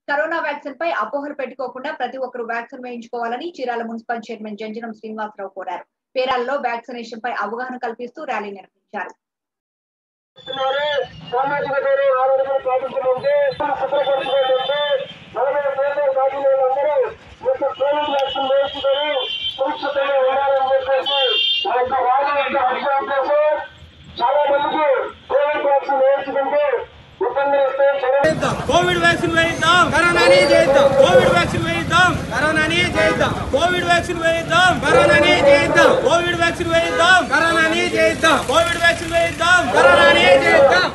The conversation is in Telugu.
కరోనా వ్యాక్సిన్ పై అపోహలు పెట్టుకోకుండా ప్రతి ఒక్కరూ వ్యాక్సిన్ వేయించుకోవాలని చీరాల మున్సిపల్ చైర్మన్ జంజనం శ్రీనివాసరావు కోరారు పేరాల్లో వ్యాక్సినేషన్ పై అవగాహన కల్పిస్తూ ర్యాలీ నిర్వహించారు చేస్తున్నారు. సామాజిక దూరం ఆరోగ్యం పాటించమంటే శుభ్రపరచుకోమంటే నలభై శాతం దాటిన వాళ్ళందరూ ఈ యొక్క కోవిడ్ వ్యాక్సిన్ వేసుకొని సురక్షితంగా ఉండాలని చెప్పేసి ఆ యొక్క వాదన యొక్క హర్షం కోసం చాలా మందికి కోవిడ్ వ్యాక్సిన్ వేసుకుంటే ఇబ్బంది వస్తే చర్య చేద్దాం కోవిడ్ వ్యాక్సిన్ వేయిద్దాం కరోనాని చేద్దాం కోవిడ్ వ్యాక్సిన్ వేయిద్దాం కరోనాని చేద్దాం కోవిడ్ వ్యాక్సిన్ వేయిద్దాం కరోనాని చేద్దాం కోవిడ్ వ్యాక్సిన్ వేయిద్దాం కరోనాని చేద్దాం కోవిడ్ వ్యాక్సిన్ వేయిద్దాం కరోనాని చేద్దాం